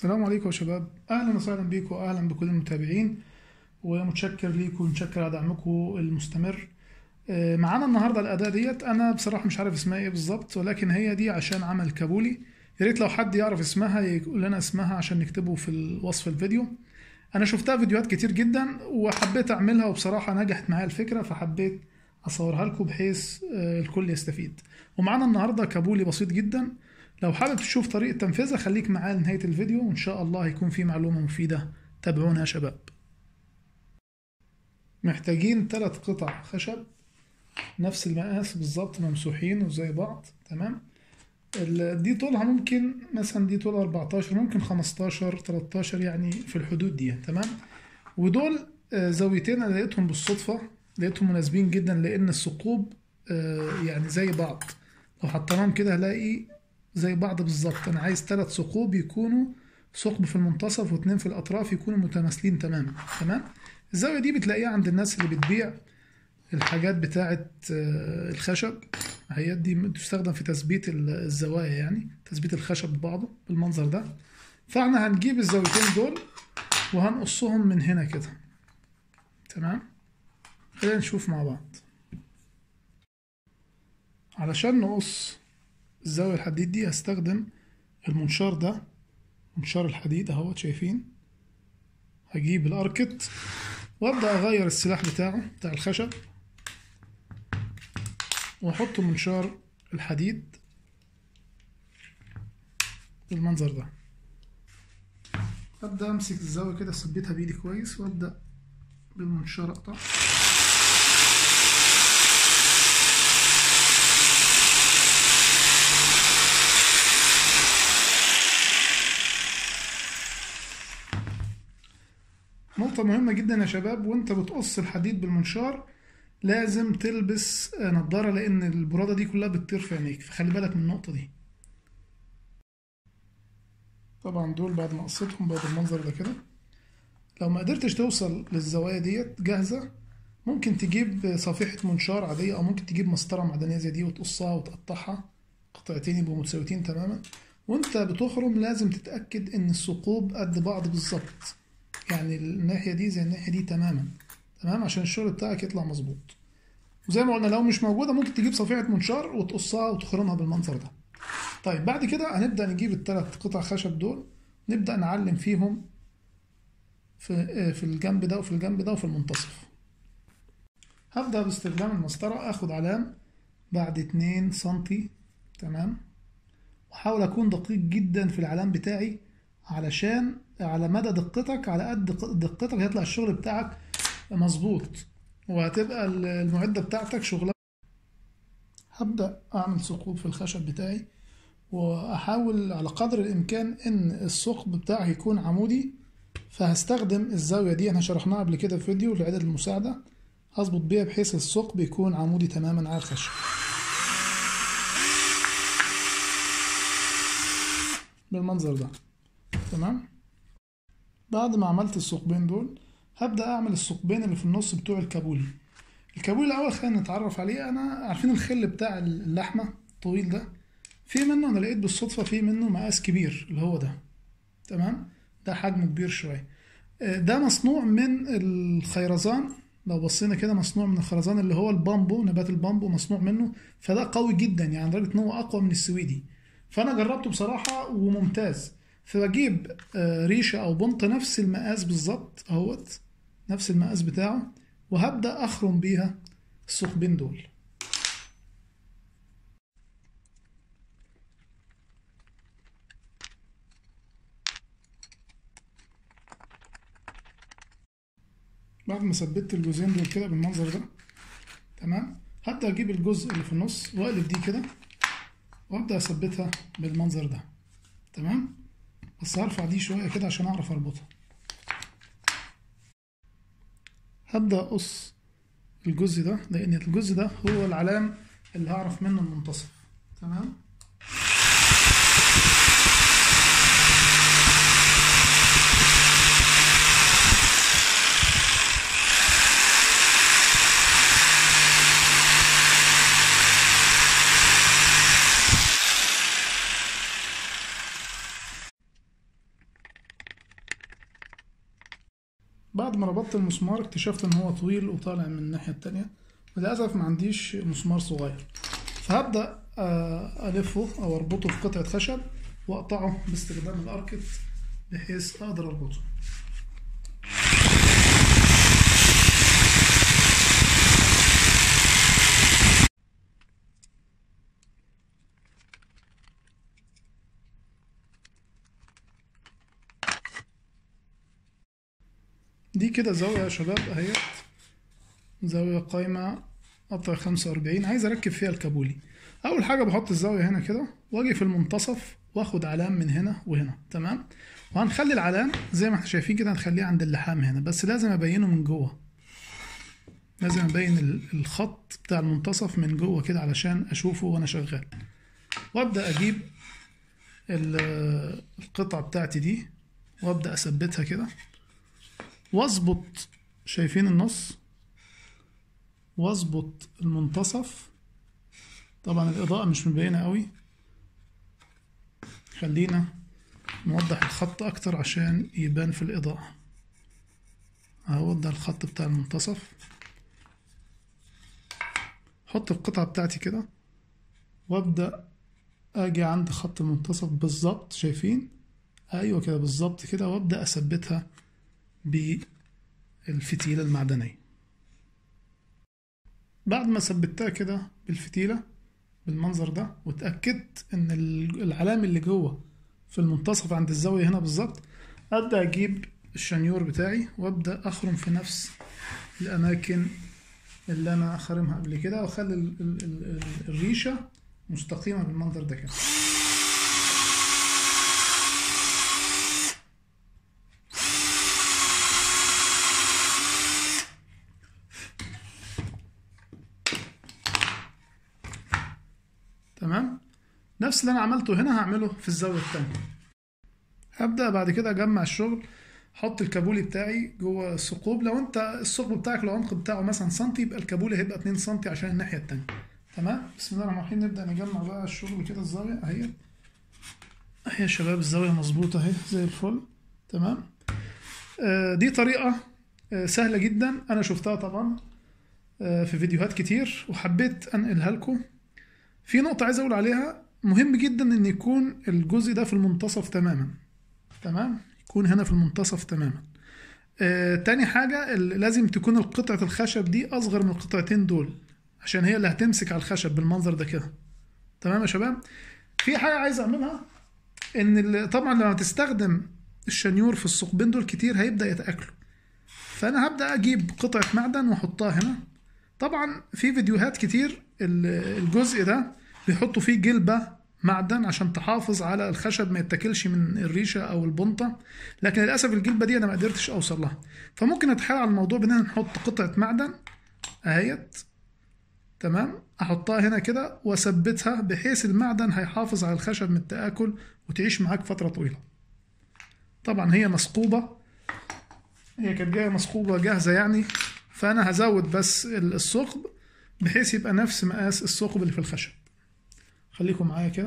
السلام عليكم يا شباب اهلا وسهلا بيكم واهلا بكل المتابعين ومتشكر ليكم ومتشكر على دعمكم المستمر آه، معانا النهارده الاداه ديت انا بصراحه مش عارف اسمها ايه بالظبط ولكن هي دي عشان عمل كابولي يا ريت لو حد يعرف اسمها يقول لنا اسمها عشان نكتبه في وصف الفيديو انا شفتها فيديوهات كتير جدا وحبيت اعملها وبصراحه نجحت معايا الفكره فحبيت اصورها لكم بحيث آه، الكل يستفيد ومعانا النهارده كابولي بسيط جدا لو حابب تشوف طريقة تنفيذها خليك معايا لنهاية الفيديو وإن شاء الله هيكون في معلومة مفيدة تابعونا يا شباب محتاجين ثلاث قطع خشب نفس المقاس بالظبط ممسوحين وزي بعض تمام ال- دي طولها ممكن مثلا دي طولها 14 ممكن 15 13 يعني في الحدود دي تمام ودول آه، زاويتين انا لقيتهم بالصدفة لقيتهم مناسبين جدا لان الثقوب آه، يعني زي بعض لو حطيناهم كده هلاقي زي بعض بالظبط انا عايز ثلاث ثقوب يكونوا ثقب في المنتصف واثنين في الاطراف يكونوا متماثلين تماما تمام الزاويه دي بتلاقيها عند الناس اللي بتبيع الحاجات بتاعه آه، الخشب الحاجات دي بتستخدم في تثبيت ال- الزوايا يعني تثبيت الخشب ببعضه بالمنظر ده فاحنا هنجيب الزاويتين دول وهنقصهم من هنا كده تمام خلينا نشوف مع بعض علشان نقص الزاوية الحديد دي هستخدم المنشار ده منشار الحديد اهوت شايفين هجيب الاركت وابدا اغير السلاح بتاعه بتاع الخشب واحط منشار الحديد بالمنظر ده ابدا امسك الزاوية كده اثبتها بايدي كويس وابدا بالمنشار اقطع نقطة مهمة جدا يا شباب وانت بتقص الحديد بالمنشار لازم تلبس آه، نضارة لأن البرادة دي كلها بتطير في عينيك فخلي بالك من النقطة دي طبعا دول بعد ما قصيتهم بقى بالمنظر ده كده لو ما قدرتش توصل للزوايا ديت جاهزة ممكن تجيب صفيحة منشار عادية أو ممكن تجيب مسطرة معدنية زي دي وتقصها وتقطعها قطعتين يبقوا متساويتين تماما وانت بتخرم لازم تتأكد إن الثقوب قد بعض بالظبط يعني الناحية دي زي الناحية دي تماما تمام عشان الشغل بتاعك يطلع مظبوط وزي ما قلنا لو مش موجودة ممكن تجيب صفيحة منشار وتقصها وتخرمها بالمنظر ده طيب بعد كده هنبدأ نجيب الثلاث قطع خشب دول نبدأ نعلم فيهم في في الجنب ده وفي الجنب ده وفي المنتصف هبدأ باستخدام المسطرة اخد علام بعد اتنين سنتي تمام واحاول اكون دقيق جدا في العلام بتاعي علشان على مدى دقتك على قد دقتك هيطلع الشغل بتاعك مظبوط وهتبقى المعدة بتاعتك شغلها هبدأ أعمل ثقوب في الخشب بتاعي وأحاول على قدر الإمكان إن الثقب بتاعي يكون عمودي فهستخدم الزاوية دي احنا شرحناها قبل كده في فيديو لعدد المساعدة هظبط بيها بحيث الثقب يكون عمودي تماما على الخشب بالمنظر ده تمام بعد ما عملت الثقبين دول هبدأ أعمل الثقبين اللي في النص بتوع الكابولي الكابولي الأول خلينا نتعرف عليه أنا عارفين الخل بتاع اللحمة الطويل ده في منه أنا لقيت بالصدفة في منه مقاس كبير اللي هو ده تمام ده حجمه كبير شوية آه، ده مصنوع من الخيرزان لو بصينا كده مصنوع من الخرزان اللي هو البامبو نبات البامبو مصنوع منه فده قوي جدا يعني لدرجة إن هو أقوى من السويدي فأنا جربته بصراحة وممتاز فبجيب آه، ريشة أو بنط نفس المقاس بالظبط أهوت نفس المقاس بتاعه وهبدأ أخرم بيها الثقبين دول بعد ما ثبت الجزئين دول كده بالمنظر ده تمام هبدأ أجيب الجزء اللي في النص وأقلب دي كده وأبدأ أثبتها بالمنظر ده تمام بس هرفع دي شوية كده عشان أعرف أربطها هبدأ أقص الجزء ده لأن الجزء ده هو العلام اللي هعرف منه المنتصف تمام بعد ما ربطت المسمار اكتشفت ان هو طويل وطالع من الناحية التانية وللأسف ما عنديش مسمار صغير فهبدأ آه، ألفه أو أربطه في قطعة خشب وأقطعه باستخدام الأركت بحيث أقدر أربطه دي كده زاوية يا شباب اهيت زاوية قايمة قطع خمسة وأربعين عايز أركب فيها الكابولي أول حاجة بحط الزاوية هنا كده وأجي في المنتصف وآخد علام من هنا وهنا تمام وهنخلي العلام زي ما احنا شايفين كده هنخليه عند اللحام هنا بس لازم أبينه من جوه لازم أبين ال- الخط بتاع المنتصف من جوه كده علشان أشوفه وأنا شغال وأبدأ أجيب ال- القطعة بتاعتي دي وأبدأ أثبتها كده واظبط شايفين النص واظبط المنتصف طبعا الإضاءة مش مبينة قوي خلينا نوضح الخط أكتر عشان يبان في الإضاءة أهو ده الخط بتاع المنتصف حط القطعة بتاعتي كده وأبدأ أجي عند خط المنتصف بالظبط شايفين أيوة كده بالظبط كده وأبدأ أثبتها بالفتيلة المعدنية بعد ما ثبتها كده بالفتيلة بالمنظر ده واتأكدت ان ال- العلام اللي جوه في المنتصف عند الزاوية هنا بالظبط أبدأ أجيب الشنيور بتاعي وأبدأ أخرم في نفس الأماكن اللي أنا خارمها قبل كده وأخلي ال- ال- ال- ال- الريشة مستقيمة بالمنظر ده كده تمام نفس اللي انا عملته هنا هعمله في الزاويه التانية هبدا بعد كده اجمع الشغل احط الكابولي بتاعي جوه الثقوب لو انت الثقب بتاعك لو العمق بتاعه مثلا سنتي يبقى الكابولي هيبقى 2 سنتي عشان الناحيه التانية تمام بسم الله الرحمن الرحيم نبدا نجمع بقى الشغل كده الزاويه اهي اهي يا شباب الزاويه مظبوطه اهي زي الفل تمام آه دي طريقه آه سهله جدا انا شفتها طبعا آه في فيديوهات كتير وحبيت انقلها لكم في نقطة عايز أقول عليها مهم جدا إن يكون الجزء ده في المنتصف تماما تمام يكون هنا في المنتصف تماما آه تاني حاجة ال- لازم تكون القطعة الخشب دي أصغر من القطعتين دول عشان هي اللي هتمسك على الخشب بالمنظر ده كده تمام يا شباب في حاجة عايز أعملها إن ال- طبعا لما تستخدم الشنيور في الثقبين دول كتير هيبدأ يتأكلوا فأنا هبدأ أجيب قطعة معدن وأحطها هنا طبعا في فيديوهات كتير ال- الجزء ده بيحطوا فيه جلبة معدن عشان تحافظ على الخشب ما يتاكلش من الريشة أو البنطة لكن للأسف الجلبة دي أنا ما قدرتش أوصل لها فممكن نتحايل على الموضوع بإننا نحط قطعة معدن أهيت تمام أحطها هنا كده وأثبتها بحيث المعدن هيحافظ على الخشب من التآكل وتعيش معاك فترة طويلة طبعا هي مثقوبة هي كانت جاية مثقوبة جاهزة يعني فأنا هزود بس ال- الثقب بحيث يبقى نفس مقاس الثقب اللي في الخشب خليكم معايا كده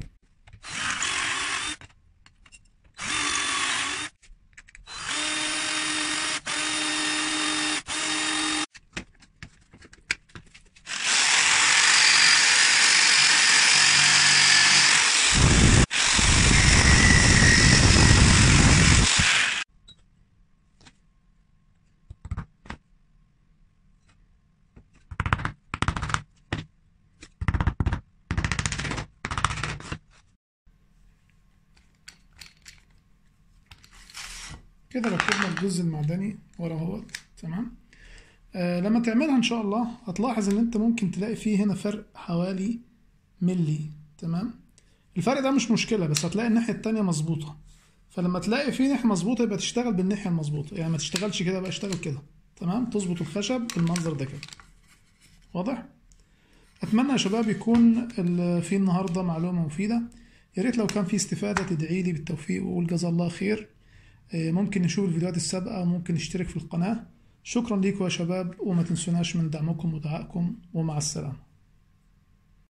كده ركبنا الجزء المعدني ورا اهوت تمام آه لما تعملها ان شاء الله هتلاحظ ان انت ممكن تلاقي فيه هنا فرق حوالي ملي تمام الفرق ده مش مشكلة بس هتلاقي الناحية التانية مظبوطة فلما تلاقي في ناحية مظبوطة يبقى تشتغل بالناحية المظبوطة يعني ما تشتغلش كده بقى اشتغل كده تمام تظبط الخشب بالمنظر ده كده واضح اتمنى يا شباب يكون ال- في النهارده معلومة مفيدة يا ريت لو كان في استفادة تدعي لي بالتوفيق وقول جزا الله خير آه، ممكن نشوف الفيديوهات السابقة وممكن نشترك في القناة شكرا ليكم يا شباب وما تنسوناش من دعمكم ودعائكم ومع السلامة